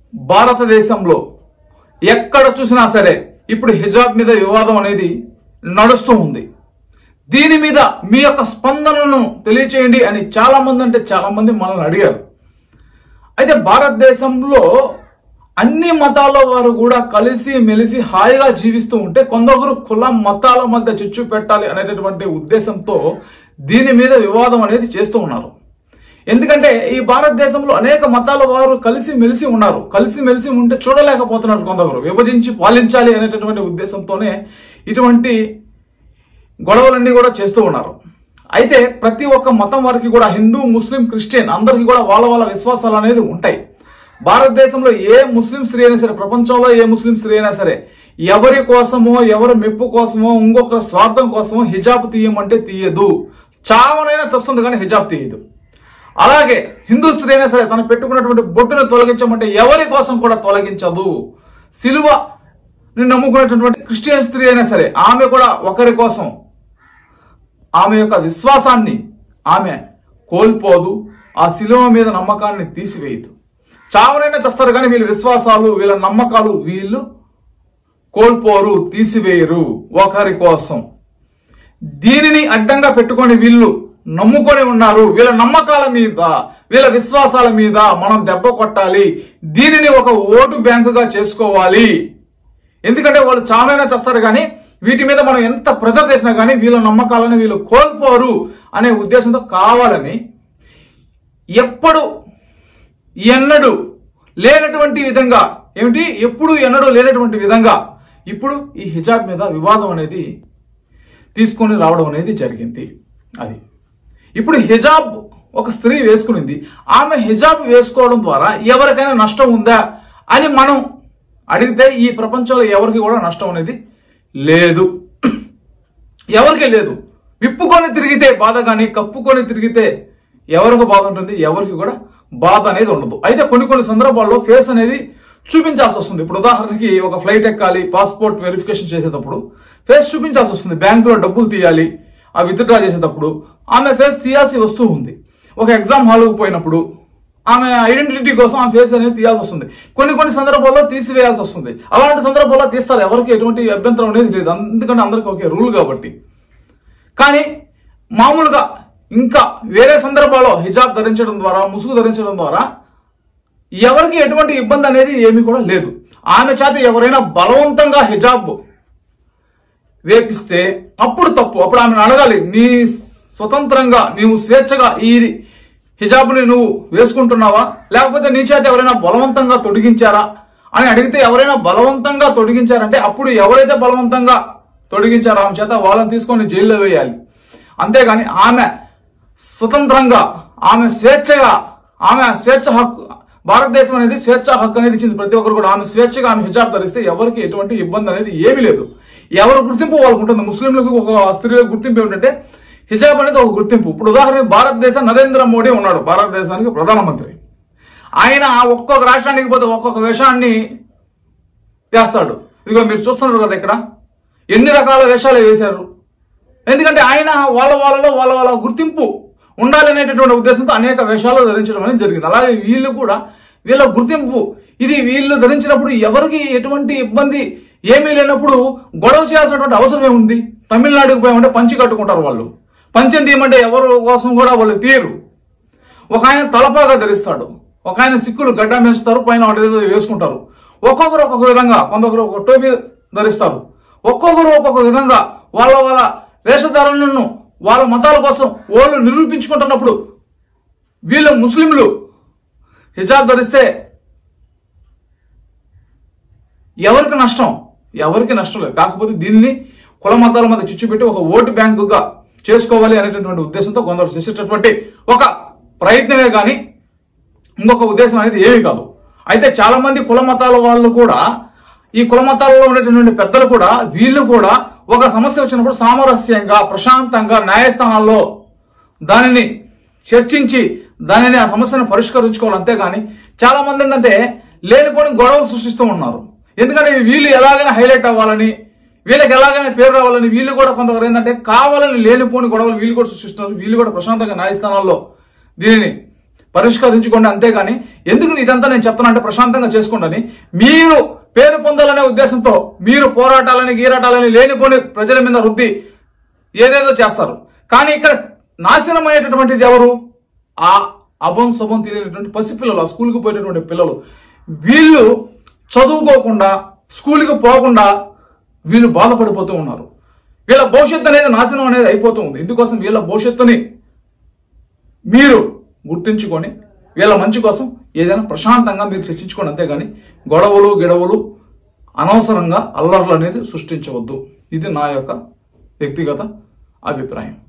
భారతదేశంలో ఎక్కడ చూసినా సరే ఇప్పుడు హిజాబ్ మీద వివాదం అనేది నడుస్తూ ఉంది దీని మీద మీ యొక్క స్పందనను తెలియచేయండి అని చాలా మంది అంటే చాలా మంది మనల్ని అడిగారు అయితే భారతదేశంలో అన్ని మతాల వారు కూడా కలిసి మెలిసి హాయిగా జీవిస్తూ ఉంటే కొందరు కుల మతాల మధ్య చిచ్చు పెట్టాలి అనేటటువంటి ఉద్దేశంతో దీని మీద వివాదం అనేది చేస్తూ ఉన్నారు ఎందుకంటే ఈ భారతదేశంలో అనేక మతాల వారు కలిసి మెలిసి ఉన్నారు కలిసి మెలిసి ఉంటే చూడలేకపోతున్నారు కొందరు విభజించి పాలించాలి అనేటటువంటి ఉద్దేశంతోనే ఇటువంటి గొడవలన్నీ కూడా చేస్తూ ఉన్నారు అయితే ప్రతి ఒక్క మతం వారికి కూడా హిందూ ముస్లిం క్రిస్టియన్ అందరికీ కూడా వాళ్ళ వాళ్ళ విశ్వాసాలు అనేది ఉంటాయి భారతదేశంలో ఏ ముస్లిం స్త్రీ అయినా సరే ప్రపంచంలో ఏ ముస్లిం స్త్రీ అయినా సరే ఎవరి కోసమో ఎవరి మెప్పు కోసమో ఇంకొక స్వార్థం కోసమో హిజాబ్ తీయమంటే తీయదు చావనైనా తెస్తుంది కానీ హిజాబ్ తీయదు అలాగే హిందూ స్త్రీ అయినా సరే తను పెట్టుకున్నటువంటి బొట్టును తొలగించమంటే ఎవరి కోసం కూడా తొలగించదు సిలువ నమ్ముకునేటటువంటి క్రిస్టియన్ స్త్రీ అయినా సరే ఆమె కూడా ఒకరి కోసం ఆమె యొక్క విశ్వాసాన్ని ఆమె కోల్పోదు ఆ శిలువ మీద నమ్మకాన్ని తీసివేయదు చావనైనా చేస్తారు కానీ వీళ్ళ విశ్వాసాలు వీళ్ళ నమ్మకాలు వీళ్ళు కోల్పోరు తీసివేయరు ఒకరి కోసం దీనిని అడ్డంగా పెట్టుకొని వీళ్ళు నమ్ముకొని ఉన్నారు వీళ్ళ నమ్మకాల మీద వీళ్ళ విశ్వాసాల మీద మనం దెబ్బ కొట్టాలి దీనిని ఒక ఓటు బ్యాంకుగా చేసుకోవాలి ఎందుకంటే వాళ్ళు చావనైనా చేస్తారు కానీ వీటి మీద మనం ఎంత ప్రెజర్ చేసినా కానీ వీళ్ళ నమ్మకాలను వీళ్ళు కోల్పోరు అనే ఉద్దేశంతో కావాలని ఎప్పుడు ఎన్నడు లేనటువంటి విధంగా ఏమిటి ఎప్పుడు ఎన్నడూ లేనటువంటి విధంగా ఇప్పుడు ఈ హిజాబ్ మీద వివాదం అనేది తీసుకొని రావడం అనేది జరిగింది అది ఇప్పుడు హిజాబ్ ఒక స్త్రీ వేసుకునింది ఆమె హిజాబ్ వేసుకోవడం ద్వారా ఎవరికైనా నష్టం ఉందా అని మనం అడిగితే ఈ ప్రపంచంలో ఎవరికి కూడా నష్టం అనేది లేదు ఎవరికి లేదు విప్పుకొని తిరిగితే బాధ కానీ కప్పుకొని తిరిగితే ఎవరికి బాధ ఉంటుంది ఎవరికి కూడా బాధ అనేది ఉండదు అయితే కొన్ని కొన్ని సందర్భాల్లో ఫేస్ అనేది చూపించాల్సి వస్తుంది ఇప్పుడు ఉదాహరణకి ఒక ఫ్లైట్ ఎక్కాలి పాస్పోర్ట్ వెరిఫికేషన్ చేసేటప్పుడు ఫేస్ చూపించాల్సి వస్తుంది బ్యాంకులో డబ్బులు తీయాలి ఆ విత్డ్రా చేసేటప్పుడు ఆమె ఫేస్ తీయాల్సి వస్తూ ఉంది ఒక ఎగ్జామ్ హాల్కి పోయినప్పుడు ఆమె ఐడెంటిటీ కోసం ఆమె ఫేస్ అనేది తీయాల్సి వస్తుంది కొన్ని కొన్ని సందర్భాల్లో తీసివేయాల్సి వస్తుంది అలాంటి సందర్భాల్లో తీస్తారు ఎవరికి ఎటువంటి అభ్యంతరం అనేది లేదు ఎందుకంటే అందరికీ ఒకే రూల్ కాబట్టి కానీ మామూలుగా ఇంకా వేరే సందర్భాల్లో హిజాబ్ ధరించడం ద్వారా ముసుగు ధరించడం ద్వారా ఎవరికి ఎటువంటి ఇబ్బంది అనేది ఏమీ కూడా లేదు ఆమె చేత ఎవరైనా బలవంతంగా హిజాబ్ వేపిస్తే అప్పుడు తప్పు అప్పుడు ఆమెను అడగాలి నీ స్వతంత్రంగా నీవు స్వేచ్ఛగా ఈ హిజాబ్ని నువ్వు వేసుకుంటున్నావా లేకపోతే నీ చేత ఎవరైనా బలవంతంగా తొడిగించారా అని అడిగితే ఎవరైనా బలవంతంగా తొడిగించారంటే అప్పుడు ఎవరైతే బలవంతంగా తొడిగించారో ఆమె చేత వాళ్ళని తీసుకొని జైల్లో వేయాలి అంతేగాని ఆమె స్వతంత్రంగా ఆమె స్వేచ్ఛగా ఆమె స్వేచ్ఛ హక్కు భారతదేశం అనేది స్వేచ్ఛ హక్కు అనేది ఇచ్చింది ప్రతి ఒక్కరు కూడా ఆమె స్వేచ్ఛగా ఆమె హిజాబ్ ధరిస్తే ఎవరికి ఎటువంటి ఇబ్బంది అనేది ఏమీ లేదు ఎవరి గుర్తింపు వాళ్ళకు ఉంటుంది ముస్లింలకు ఒక స్త్రీలకు గుర్తింపు ఏమిటంటే హిజాబ్ అనేది ఒక గుర్తింపు ఇప్పుడు ఉదాహరణకి భారతదేశం నరేంద్ర మోడీ ఉన్నాడు భారతదేశానికి ప్రధానమంత్రి ఆయన ఒక్కొక్క రాష్ట్రానికి పోతే ఒక్కొక్క వేషాన్ని వేస్తాడు ఇదిగో మీరు చూస్తున్నారు కదా ఇక్కడ ఎన్ని రకాల వేషాలు వేశారు ఎందుకంటే ఆయన వాళ్ళ వాళ్ళలో వాళ్ళ వాళ్ళ గుర్తింపు ఉండాలి అనేటటువంటి ఉద్దేశంతో అనేక వేషాలు ధరించడం అనేది జరిగింది అలాగే వీళ్ళు కూడా వీళ్ళ గుర్తింపు ఇది వీళ్ళు ధరించినప్పుడు ఎవరికి ఎటువంటి ఇబ్బంది ఏమీ లేనప్పుడు గొడవ చేయాల్సినటువంటి అవసరం ఏముంది తమిళనాడుకి పోయామంటే పంచి కట్టుకుంటారు వాళ్ళు పంచం తీయమంటే ఎవరు కోసం కూడా వాళ్ళు తీయరు ఒక ఆయన తలపాగా ధరిస్తాడు ఒక ఆయన సిక్కులు గడ్డ మేస్తారు పైన వాటి ఏదో వేసుకుంటారు ఒక్కొక్కరు ఒక్కొక్క విధంగా కొందరు ఒక టోపీ ధరిస్తారు ఒక్కొక్కరు ఒక్కొక్క విధంగా వాళ్ళ వాళ్ళ వేషధారణను వాళ్ళ మతాల కోసం వాళ్ళు నిరూపించుకుంటున్నప్పుడు వీళ్ళు ముస్లింలు హిజాబ్ ధరిస్తే ఎవరికి నష్టం ఎవరికి నష్టం లేదు కాకపోతే దీన్ని కుల మతాల మధ్య చిచ్చు పెట్టి ఒక ఓటు బ్యాంకుగా చేసుకోవాలి అనేటటువంటి ఉద్దేశంతో కొందరు చేసేటటువంటి ఒక ప్రయత్నమే కానీ ఇంకొక ఉద్దేశం అనేది ఏమీ కాదు అయితే చాలా మంది కుల మతాల వాళ్ళు కూడా ఈ కుల మతాలలో ఉండేటటువంటి పెద్దలు కూడా వీళ్ళు కూడా ఒక సమస్య వచ్చినప్పుడు సామరస్యంగా ప్రశాంతంగా న్యాయస్థానాల్లో దానిని చర్చించి దానిని ఆ సమస్యను పరిష్కరించుకోవాలి అంతేగాని చాలా మంది ఏంటంటే లేనిపోని గొడవలు సృష్టిస్తూ ఉన్నారు ఎందుకంటే వీళ్ళు ఎలాగైనా హైలైట్ అవ్వాలని వీళ్ళకి ఎలాగైనా పేరు రావాలని వీళ్ళు కూడా కొంతవరకు ఏంటంటే కావాలని లేనిపోని గొడవలు వీళ్ళు కూడా సృష్టిస్తున్నారు వీళ్ళు కూడా ప్రశాంతంగా న్యాయస్థానాల్లో దీనిని పరిష్కరించుకోండి అంతేగాని ఎందుకు ఇదంతా నేను చెప్తానంటే ప్రశాంతంగా చేసుకోండి మీరు పేరు పొందాలనే ఉద్దేశంతో మీరు పోరాటాలని గీరాటాలని లేనిపోని ప్రజల మీద రుద్ది ఏదేదో చేస్తారు కానీ ఇక్కడ నాశనం అయ్యేటటువంటిది ఎవరు ఆ అభం శుభం తెలియనటువంటి పసిపిల్లలు ఆ స్కూల్కి పోయేటటువంటి పిల్లలు వీళ్ళు చదువుకోకుండా స్కూల్కి పోకుండా వీళ్ళు బాధపడిపోతూ ఉన్నారు వీళ్ళ భవిష్యత్తు అనేది నాశనం అనేది అయిపోతూ ఉంది ఇందుకోసం వీళ్ళ భవిష్యత్తుని మీరు గుర్తించుకొని వీళ్ళ మంచి కోసం ఏదైనా ప్రశాంతంగా మీరు చర్చించుకోండి అంతేగాని గొడవలు గిడవలు అనవసరంగా అల్లర్లు అనేది సృష్టించవద్దు ఇది నా యొక్క వ్యక్తిగత అభిప్రాయం